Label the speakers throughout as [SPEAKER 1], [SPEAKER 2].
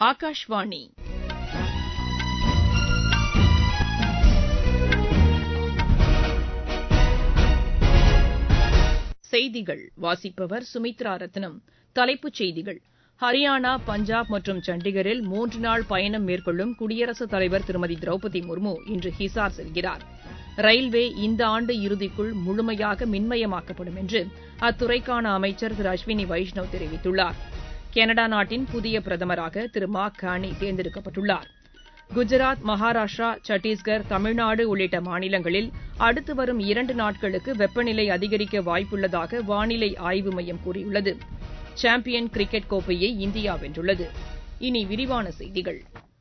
[SPEAKER 1] ஆகாஷ்வாணி செய்திகள் வாசிப்பவர் சுமித்ரா ரத்னம் தலைப்புச் செய்திகள் ஹரியானா பஞ்சாப் மற்றும் சண்டிகரில் மூன்று நாள் பயணம் மேற்கொள்ளும் குடியரசுத் தலைவர் திருமதி திரௌபதி முர்மு இன்று ஹிசார் செல்கிறார் ரயில்வே இந்த ஆண்டு இறுதிக்குள் முழுமையாக மின்மயமாக்கப்படும் என்று அத்துறைக்கான அமைச்சர் திரு அஸ்வினி வைஷ்ணவ் தெரிவித்துள்ளார் கனடா நாட்டின் புதிய பிரதமராக திரு மார்க் கார்னி தேர்ந்தெடுக்கப்பட்டுள்ளார் குஜராத் மகாராஷ்டிரா சத்தீஸ்கர் தமிழ்நாடு உள்ளிட்ட மாநிலங்களில் அடுத்து வரும் இரண்டு நாட்களுக்கு வெப்பநிலை அதிகரிக்க வாய்ப்புள்ளதாக வானிலை ஆய்வு மையம் கூறியுள்ளது சாம்பியன் கிரிக்கெட் கோப்பையை இந்தியா வென்றுள்ளது இனி விரிவான செய்திகள்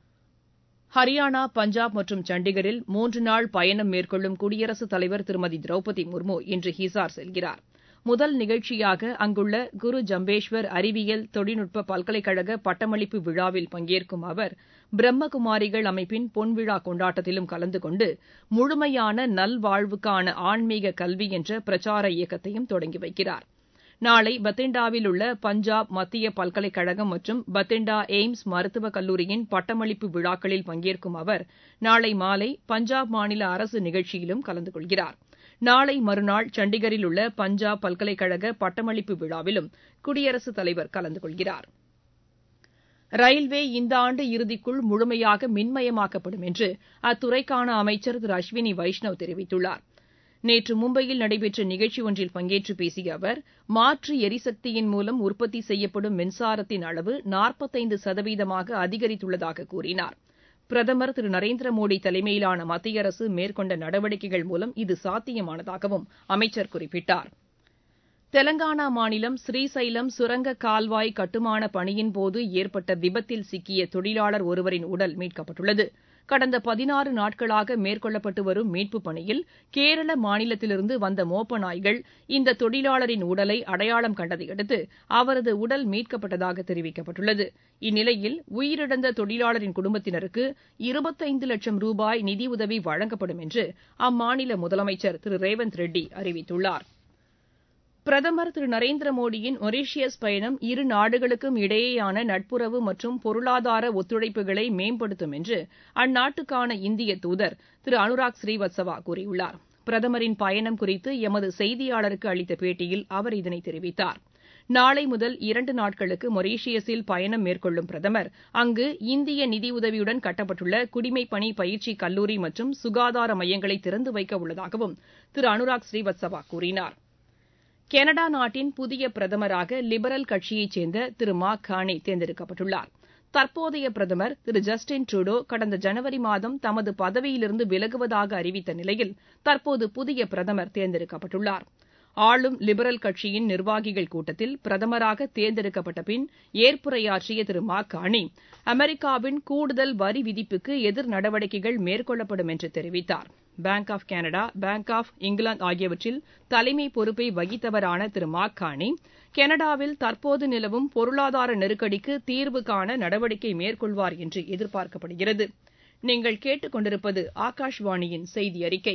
[SPEAKER 1] ஹரியானா பஞ்சாப் மற்றும் சண்டிகரில் மூன்று நாள் பயணம் மேற்கொள்ளும் குடியரசுத் தலைவர் திருமதி திரௌபதி முர்மு இன்று ஹிசார் செல்கிறார் முதல் நிகழ்ச்சியாக அங்குள்ள குரு ஜம்பேஷ்வர் அறிவியல் தொழில்நுட்ப பல்கலைக்கழக பட்டமளிப்பு விழாவில் பங்கேற்கும் அவர் பிரம்மகுமாரிகள் அமைப்பின் பொன்விழா கொண்டாட்டத்திலும் கலந்து கொண்டு முழுமையான நல்வாழ்வுக்கான ஆன்மீக கல்வி என்ற பிரச்சார இயக்கத்தையும் தொடங்கி வைக்கிறார் நாளை பத்திண்டாவில் உள்ள பஞ்சாப் மத்திய பல்கலைக்கழகம் மற்றும் பத்திண்டா எய்ம்ஸ் மருத்துவக் கல்லூரியின் பட்டமளிப்பு விழாக்களில் பங்கேற்கும் அவர் நாளை மாலை பஞ்சாப் மாநில அரசு நிகழ்ச்சியிலும் கலந்து கொள்கிறார் நாளை மறுநாள் சண்டிகரில் உள்ள பஞ்சாப் பல்கலைக்கழக பட்டமளிப்பு விழாவிலும் குடியரசுத் தலைவர் கலந்து கொள்கிறார் ரயில்வே இந்த ஆண்டு இறுதிக்குள் முழுமையாக மின்மயமாக்கப்படும் என்று அத்துறைக்கான அமைச்சர் திரு அஸ்வினி வைஷ்ணவ் தெரிவித்துள்ளார் நேற்று மும்பையில் நடைபெற்ற நிகழ்ச்சி ஒன்றில் பங்கேற்று பேசிய அவர் மாற்று எரிசக்தியின் மூலம் உற்பத்தி செய்யப்படும் மின்சாரத்தின் அளவு நாற்பத்தைந்து சதவீதமாக அதிகரித்துள்ளதாக கூறினார் பிரதமர் திரு நரேந்திர மோடி தலைமையிலான மத்திய அரசு மேற்கொண்ட நடவடிக்கைகள் மூலம் இது சாத்தியமானதாகவும் அமைச்சர் குறிப்பிட்டார் தெலங்கானா மாநிலம் ஸ்ரீசைலம் சுரங்க கால்வாய் கட்டுமான பணியின்போது ஏற்பட்ட விபத்தில் சிக்கிய தொழிலாளர் ஒருவரின் உடல் மீட்கப்பட்டுள்ளது கடந்த பதினாறு நாட்களாக மேற்கொள்ளப்பட்டு வரும் மீட்புப் பணியில் கேரள மாநிலத்திலிருந்து வந்த மோப்ப நாய்கள் இந்த தொழிலாளரின் உடலை அடையாளம் கண்டதையடுத்து அவரது உடல் மீட்கப்பட்டதாக தெரிவிக்கப்பட்டுள்ளது இந்நிலையில் உயிரிழந்த தொழிலாளரின் குடும்பத்தினருக்கு இருபத்தைந்து லட்சம் ரூபாய் நிதியுதவி வழங்கப்படும் என்று அம்மாநில முதலமைச்சர் திரு ரேவந்த் ரெட்டி அறிவித்துள்ளார் பிரதமர் திரு நரேந்திர மோடியின் மொரீஷியஸ் பயணம் இரு நாடுகளுக்கும் இடையேயான நட்புறவு மற்றும் பொருளாதார ஒத்துழைப்புகளை மேம்படுத்தும் என்று அந்நாட்டுக்கான இந்திய தூதர் திரு அனுராக் ஸ்ரீவத்சவா கூறியுள்ளார் பிரதமரின் பயணம் குறித்து எமது செய்தியாளருக்கு அளித்த பேட்டியில் அவர் இதனை தெரிவித்தார் நாளை முதல் இரண்டு நாட்களுக்கு மொரீஷியஸில் பயணம் மேற்கொள்ளும் பிரதமர் அங்கு இந்திய நிதியுதவியுடன் கட்டப்பட்டுள்ள குடிமைப்பணி பயிற்சி கல்லூரி மற்றும் சுகாதார மையங்களை திறந்து வைக்க உள்ளதாகவும் திரு அனுராக் ஸ்ரீவத்சவா கூறினார் கனடா நாட்டின் புதிய பிரதமராக லிபரல் கட்சியைச் சேர்ந்த திரு மார்க் கார்னி தேர்ந்தெடுக்கப்பட்டுள்ளார் தற்போதைய பிரதமர் திரு ஜஸ்டின் ட்ரூடோ கடந்த ஜனவரி மாதம் தமது பதவியிலிருந்து விலகுவதாக அறிவித்த நிலையில் தற்போது புதிய பிரதமர் தேர்ந்தெடுக்கப்பட்டுள்ளார் ஆளும் லிபரல் கட்சியின் நிர்வாகிகள் கூட்டத்தில் பிரதமராக தேர்ந்தெடுக்கப்பட்ட பின் ஏற்புரையாற்றிய திரு மார்க் கார்னி அமெரிக்காவின் கூடுதல் வரி விதிப்புக்கு எதிர் நடவடிக்கைகள் மேற்கொள்ளப்படும் என்று தெரிவித்தார் bank of Canada bank of England ஆகியவற்றில் தலைமை பொறுப்பை வகித்தவரான திரு மார்க் கார்னி கனடாவில் தற்போது நிலவும் பொருளாதார நெருக்கடிக்கு தீர்வு காண நடவடிக்கை மேற்கொள்வார் என்று எதிர்பார்க்கப்படுகிறது நீங்கள் கேட்டுக்கொண்டிருப்பது ஆகாஷ்வாணியின் செய்தி அறிக்கை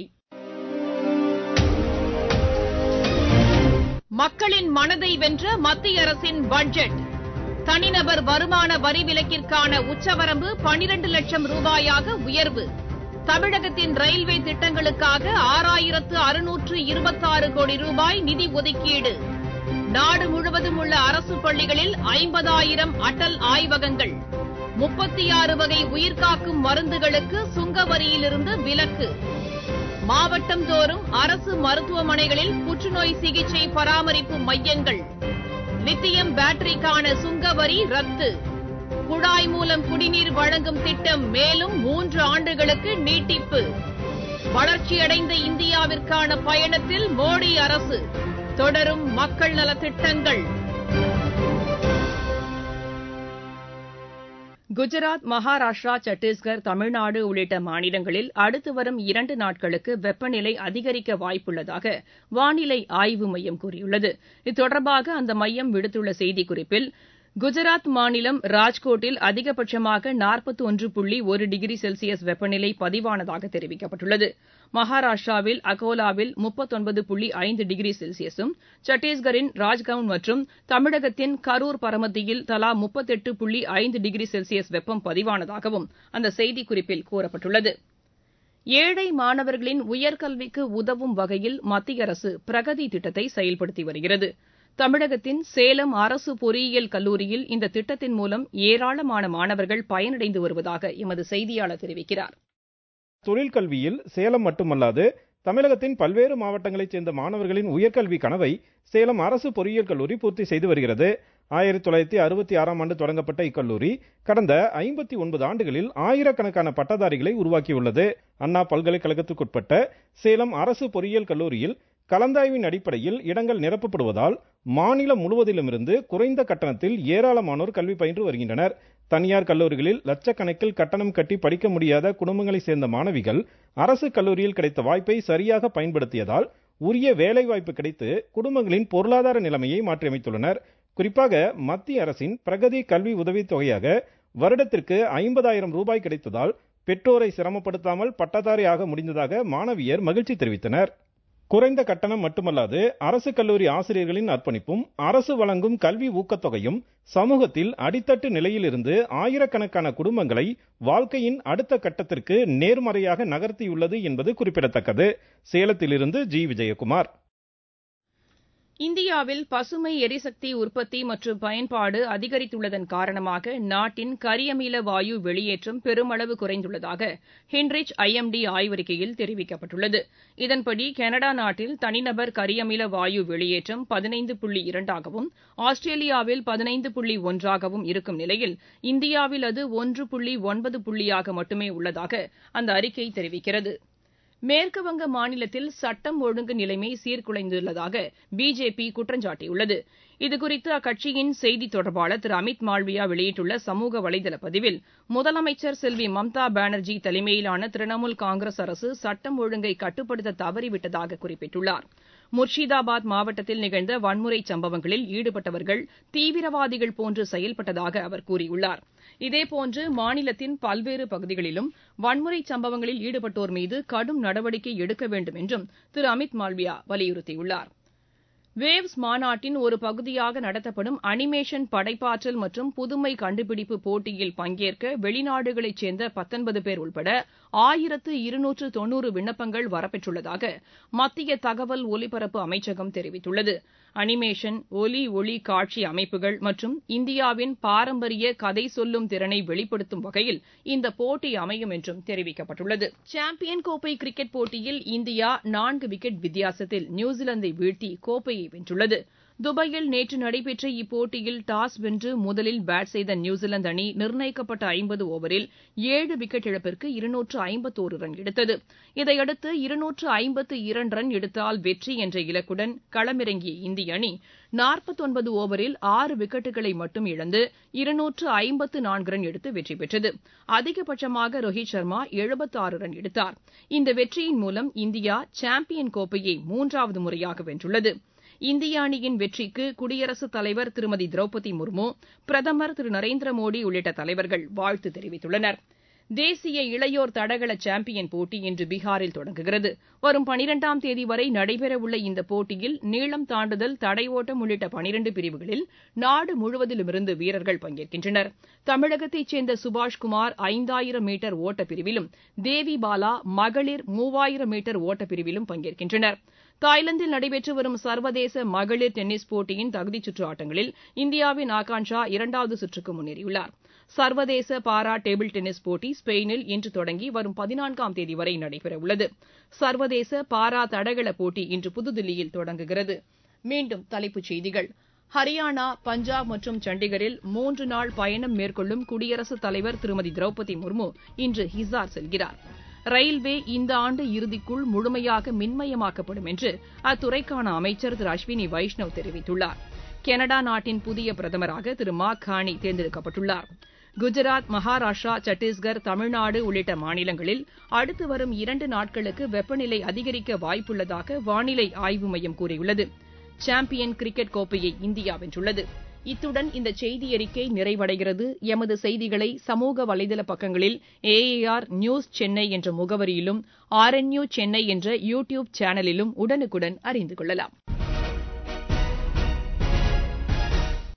[SPEAKER 1] மக்களின் மனதை வென்ற மத்திய அரசின் பட்ஜெட் தனிநபர் வருமான வரி விலக்கிற்கான உச்சவரம்பு பனிரண்டு லட்சம் ரூபாயாக உயர்வு தமிழகத்தின் ரயில்வே திட்டங்களுக்காக ஆறாயிரத்து அறுநூற்று இருபத்தாறு கோடி ரூபாய் நிதி ஒதுக்கீடு நாடு முழுவதும் உள்ள அரசு பள்ளிகளில் ஐம்பதாயிரம் அடல் ஆய்வகங்கள் முப்பத்தி ஆறு வகை உயிர்காக்கும் மருந்துகளுக்கு சுங்க வரியிலிருந்து விலக்கு மாவட்டம் தோறும் அரசு மருத்துவமனைகளில் புற்றுநோய் சிகிச்சை பராமரிப்பு மையங்கள் லித்தியம் பேட்டரிக்கான சுங்க வரி ரத்து குழாய் மூலம் குடிநீர் வழங்கும் திட்டம் மேலும் மூன்று ஆண்டுகளுக்கு நீட்டிப்பு வளர்ச்சியடைந்த இந்தியாவிற்கான பயணத்தில் மோடி அரசு தொடரும் மக்கள் நலத் திட்டங்கள் குஜராத் மகாராஷ்டிரா சத்தீஸ்கர் தமிழ்நாடு உள்ளிட்ட மாநிலங்களில் அடுத்து வரும் இரண்டு நாட்களுக்கு வெப்பநிலை அதிகரிக்க வாய்ப்புள்ளதாக வானிலை ஆய்வு மையம் கூறியுள்ளது இது தொடர்பாக அந்த மையம் விடுத்துள்ள செய்திக்குறிப்பில் குஜராத் மாநிலம் ராஜ்கோட்டில் அதிகபட்சமாக நாற்பத்தி ஒன்று புள்ளி ஒரு டிகிரி செல்சியஸ் வெப்பநிலை பதிவானதாக தெரிவிக்கப்பட்டுள்ளது மகாராஷ்டிராவில் அகோலாவில் முப்பத்தொன்பது புள்ளி ஐந்து டிகிரி செல்சியஸும் சத்தீஸ்கரின் ராஜ்கவுன் மற்றும் தமிழகத்தின் கரூர் பரமத்தியில் தலா முப்பத்தெட்டு புள்ளி ஐந்து டிகிரி செல்சியஸ் வெப்பம் பதிவானதாகவும் அந்த செய்திக்குறிப்பில் கூறப்பட்டுள்ளது ஏழை மாணவர்களின் உயர்கல்விக்கு உதவும் வகையில் மத்திய அரசு பிரகதி திட்டத்தை செயல்படுத்தி வருகிறது தமிழகத்தின் சேலம் அரசு பொறியியல் கல்லூரியில் இந்த திட்டத்தின் மூலம் ஏராளமான மாணவர்கள் பயனடைந்து வருவதாக எமது செய்தியாளர் தெரிவிக்கிறார்
[SPEAKER 2] தொழிற்கல்வியில் சேலம் மட்டுமல்லாது தமிழகத்தின் பல்வேறு மாவட்டங்களைச் சேர்ந்த மாணவர்களின் உயர்கல்வி கனவை சேலம் அரசு பொறியியல் கல்லூரி பூர்த்தி செய்து வருகிறது ஆயிரத்தி தொள்ளாயிரத்தி அறுபத்தி ஆறாம் ஆண்டு தொடங்கப்பட்ட இக்கல்லூரி கடந்த ஐம்பத்தி ஒன்பது ஆண்டுகளில் ஆயிரக்கணக்கான பட்டதாரிகளை உருவாக்கியுள்ளது அண்ணா பல்கலைக்கழகத்துக்குட்பட்ட சேலம் அரசு பொறியியல் கல்லூரியில் கலந்தாய்வின் அடிப்படையில் இடங்கள் நிரப்பப்படுவதால் மாநிலம் முழுவதிலுமிருந்து குறைந்த கட்டணத்தில் ஏராளமானோர் கல்வி பயின்று வருகின்றனர் தனியார் கல்லூரிகளில் லட்சக்கணக்கில் கட்டணம் கட்டி படிக்க முடியாத குடும்பங்களைச் சேர்ந்த மாணவிகள் அரசு கல்லூரியில் கிடைத்த வாய்ப்பை சரியாக பயன்படுத்தியதால் உரிய வேலைவாய்ப்பு கிடைத்து குடும்பங்களின் பொருளாதார நிலைமையை மாற்றியமைத்துள்ளனர் குறிப்பாக மத்திய அரசின் பிரகதி கல்வி உதவித் தொகையாக வருடத்திற்கு ஐம்பதாயிரம் ரூபாய் கிடைத்ததால் பெற்றோரை சிரமப்படுத்தாமல் பட்டதாரி ஆக முடிந்ததாக மாணவியர் மகிழ்ச்சி தெரிவித்தனர் குறைந்த கட்டணம் மட்டுமல்லாது அரசு கல்லூரி ஆசிரியர்களின் அர்ப்பணிப்பும் அரசு வழங்கும் கல்வி ஊக்கத்தொகையும் சமூகத்தில் அடித்தட்டு நிலையிலிருந்து ஆயிரக்கணக்கான குடும்பங்களை வாழ்க்கையின் அடுத்த கட்டத்திற்கு நேர்மறையாக நகர்த்தியுள்ளது என்பது குறிப்பிடத்தக்கது சேலத்திலிருந்து ஜி விஜயகுமார்
[SPEAKER 1] இந்தியாவில் பசுமை எரிசக்தி உற்பத்தி மற்றும் பயன்பாடு அதிகரித்துள்ளதன் காரணமாக நாட்டின் கரியமில வாயு வெளியேற்றம் பெருமளவு குறைந்துள்ளதாக ஹின்ரிச் ஐஎம்டி ஆய்வறிக்கையில் தெரிவிக்கப்பட்டுள்ளது இதன்படி கனடா நாட்டில் தனிநபர் கரியமில வாயு வெளியேற்றம் பதினைந்து புள்ளி இரண்டாகவும் ஆஸ்திரேலியாவில் பதினைந்து புள்ளி ஒன்றாகவும் இருக்கும் நிலையில் இந்தியாவில் அது ஒன்று புள்ளி ஒன்பது புள்ளியாக மட்டுமே உள்ளதாக அந்த அறிக்கை தெரிவிக்கிறது மேற்குவங்க மாநிலத்தில் சட்டம் ஒழுங்கு நிலைமை சீர்குலைந்துள்ளதாக பிஜேபி குற்றம் சாட்டியுள்ளது இதுகுறித்து அக்கட்சியின் செய்தி தொடர்பாளர் திரு அமித் மால்வியா வெளியிட்டுள்ள சமூக வலைதள பதிவில் முதலமைச்சர் செல்வி மம்தா பானர்ஜி தலைமையிலான திரிணாமுல் காங்கிரஸ் அரசு சட்டம் ஒழுங்கை கட்டுப்படுத்த தவறிவிட்டதாக குறிப்பிட்டுள்ளார் முர்ஷிதாபாத் மாவட்டத்தில் நிகழ்ந்த வன்முறை சம்பவங்களில் ஈடுபட்டவர்கள் தீவிரவாதிகள் போன்று செயல்பட்டதாக அவர் கூறியுள்ளார் இதேபோன்று மாநிலத்தின் பல்வேறு பகுதிகளிலும் வன்முறை சம்பவங்களில் ஈடுபட்டோர் மீது கடும் நடவடிக்கை எடுக்க வேண்டும் என்றும் திரு அமித் மால்வியா வலியுறுத்தியுள்ளார் வேவ்ஸ் மாநாட்டின் ஒரு பகுதியாக நடத்தப்படும் அனிமேஷன் படைப்பாற்றல் மற்றும் புதுமை கண்டுபிடிப்பு போட்டியில் பங்கேற்க வெளிநாடுகளைச் சேர்ந்த பத்தொன்பது பேர் உட்பட ஆயிரத்து இருநூற்று தொன்னூறு விண்ணப்பங்கள் வரப்பெற்றுள்ளதாக மத்திய தகவல் ஒலிபரப்பு அமைச்சகம் தெரிவித்துள்ளது அனிமேஷன் ஒலி ஒளி காட்சி அமைப்புகள் மற்றும் இந்தியாவின் பாரம்பரிய கதை சொல்லும் திறனை வெளிப்படுத்தும் வகையில் இந்த போட்டி அமையும் என்றும் தெரிவிக்கப்பட்டுள்ளது சாம்பியன் கோப்பை கிரிக்கெட் போட்டியில் இந்தியா நான்கு விக்கெட் வித்தியாசத்தில் நியூசிலாந்தை வீழ்த்தி கோப்பையை வென்றுள்ளது துபாயில் நேற்று நடைபெற்ற இப்போட்டியில் டாஸ் வென்று முதலில் பேட் செய்த நியூசிலாந்து அணி நிர்ணயிக்கப்பட்ட ஐம்பது ஓவரில் ஏழு விக்கெட் இழப்பிற்கு இருநூற்று ஐம்பத்தோரு ரன் எடுத்தது இதையடுத்து இருநூற்று ஐம்பத்து இரண்டு ரன் எடுத்தால் வெற்றி என்ற இலக்குடன் களமிறங்கிய இந்திய அணி நாற்பத்தொன்பது ஓவரில் ஆறு விக்கெட்டுகளை மட்டும் இழந்து இருநூற்று ஐம்பத்து நான்கு ரன் எடுத்து வெற்றி பெற்றது அதிகபட்சமாக ரோஹித் சர்மா எழுபத்தாறு ரன் எடுத்தார் இந்த வெற்றியின் மூலம் இந்தியா சாம்பியன் கோப்பையை மூன்றாவது முறையாக வென்றுள்ளது இந்திய அணியின் வெற்றிக்கு குடியரசுத் தலைவர் திருமதி திரௌபதி முர்மு பிரதமர் திரு நரேந்திர மோடி உள்ளிட்ட தலைவர்கள் வாழ்த்து தெரிவித்துள்ளனர் தேசிய இளையோர் தடகள சாம்பியன் போட்டி இன்று பீகாரில் தொடங்குகிறது வரும் பனிரெண்டாம் தேதி வரை நடைபெறவுள்ள இந்த போட்டியில் நீளம் தாண்டுதல் தடை ஓட்டம் உள்ளிட்ட பனிரண்டு பிரிவுகளில் நாடு முழுவதிலுமிருந்து வீரர்கள் பங்கேற்கின்றனர் தமிழகத்தைச் சேர்ந்த சுபாஷ்குமார் ஐந்தாயிரம் மீட்டர் ஓட்டப் பிரிவிலும் தேவி பாலா மகளிர் மூவாயிரம் மீட்டர் ஓட்டப் பிரிவிலும் பங்கேற்கின்றனர் தாய்லாந்தில் நடைபெற்று வரும் சர்வதேச மகளிர் டென்னிஸ் போட்டியின் தகுதிச் சுற்று ஆட்டங்களில் இந்தியாவின் ஆகான்ஷா இரண்டாவது சுற்றுக்கு முன்னேறியுள்ளார் சர்வதேச பாரா டேபிள் டென்னிஸ் போட்டி ஸ்பெயினில் இன்று தொடங்கி வரும் பதினான்காம் தேதி வரை நடைபெறவுள்ளது சர்வதேச பாரா தடகள போட்டி இன்று புதுதில்லியில் தொடங்குகிறது மீண்டும் தலைப்புச் செய்திகள் ஹரியானா பஞ்சாப் மற்றும் சண்டிகரில் மூன்று நாள் பயணம் மேற்கொள்ளும் குடியரசுத் தலைவர் திருமதி திரௌபதி முர்மு இன்று ஹிசார் செல்கிறார் ரயில்வே இந்த ஆண்டு இறுதிக்குள் முழுமையாக மின்மயமாக்கப்படும் என்று அத்துறைக்கான அமைச்சர் திரு அஸ்வினி வைஷ்ணவ் தெரிவித்துள்ளார் கனடா நாட்டின் புதிய பிரதமராக திரு மா கானி தேர்ந்தெடுக்கப்பட்டுள்ளார் குஜராத் மகாராஷ்டிரா சத்தீஸ்கர் தமிழ்நாடு உள்ளிட்ட மாநிலங்களில் அடுத்து வரும் இரண்டு நாட்களுக்கு வெப்பநிலை அதிகரிக்க வாய்ப்புள்ளதாக வானிலை ஆய்வு மையம் கூறியுள்ளது சாம்பியன் கிரிக்கெட் கோப்பையை இந்தியா வென்றுள்ளது இத்துடன் இந்த செய்தி அறிக்கை நிறைவடைகிறது எமது செய்திகளை சமூக வலைதள பக்கங்களில் ஏஐஆர் நியூஸ் சென்னை என்ற முகவரியிலும் ஆர் என் யூ சென்னை என்ற யூ டியூப் சேனலிலும் உடனுக்குடன் அறிந்து கொள்ளலாம்